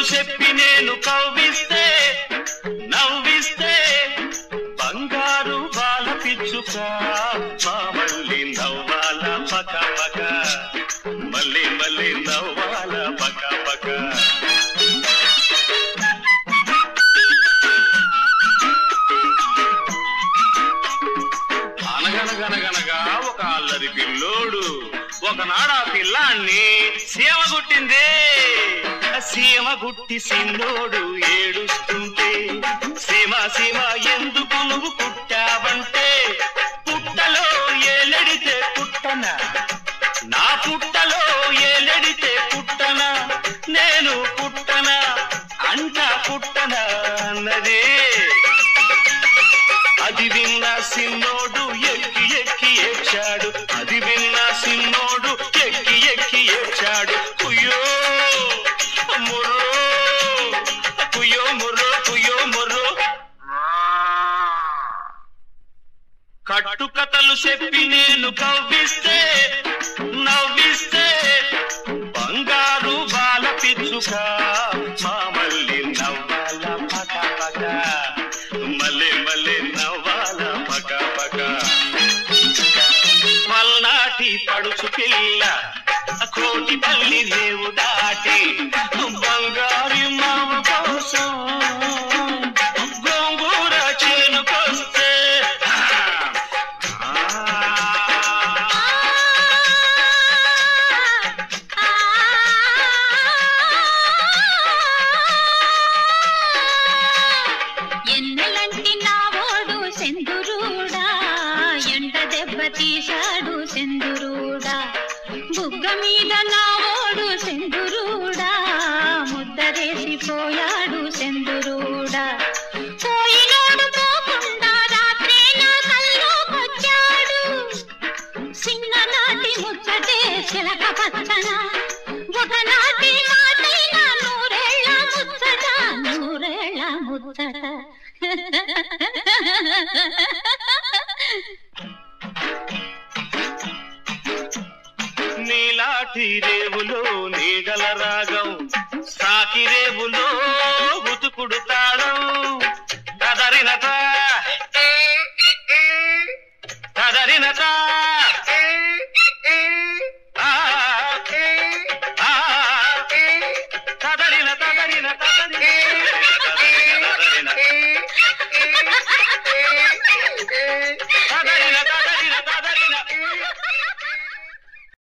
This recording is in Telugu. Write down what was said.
చెప్పి నేను కవ్విస్తే నవ్విస్తే బంగారు బాల పిచ్చుక మళ్ళీ నవ్వాల పక పక మళ్ళీ మళ్ళీ నవ్వాల పక పక అనగనగనగనగా ఒక అల్లరి పిల్లోడు ఒకనాడు ఆ పిల్లాన్ని సీమ గుట్టింది సీమ గుట్టి సిన్నోడు ఏడుస్తుంటే సీమ సీమ ఎందుకు నువ్వు కుట్టావంటే పుట్టలో ఏలెడితే పుట్టన నా పుట్టలో ఏలెడితే పుట్టన నేను పుట్టన అంట పుట్టన అన్నదే అది విన్న సిన్నోడు ఎక్కి ఎక్కి ఏడ్చాడు అది విన్న సిన్నోడు ఎక్కి ఎక్కి ఏడ్చాడు కుయ్యో ముర్రో కుయ్యో ముర్రో కుయ్యో ముర్రో కట్టుకథలు చెప్పి నేను కవ్విస్తే నవ్విస్తే బంగారు బాల పిచ్చుక మామల్లి నవ్వాల పక పక మళ్ళీ మళ్ళీ నవ్వాల పక పక పల్నాటి పడుచు పిల్ల కోటి పల్లి రేవు దాటి బంగారు మామ కోసం గోంగూర చేనుకొస్తే ఎన్నెలంటి నావోడు సెందురూడా ఎండ దెబ్బ తీశాడు సెందురూడా బుగ్గ మీద నావోడు సెందురూడా ముద్దరేసి పోయాడు సెందురూడా పోయినోడు పోకుండా రాత్రే నా కల్లోకొచ్చాడు చిన్ననాటి ముచ్చటే చిలక పచ్చన ఒకనాటి మాటైన నూరేళ్ళ ముచ్చట నూరేళ్ళ ముచ్చట నీలాటి రేవులో నీడల రాగం సాకి రేవులో ఉతుకుడు తాళం కదరినత కదరినత ఆ, ఆ, కదరిన కదరిన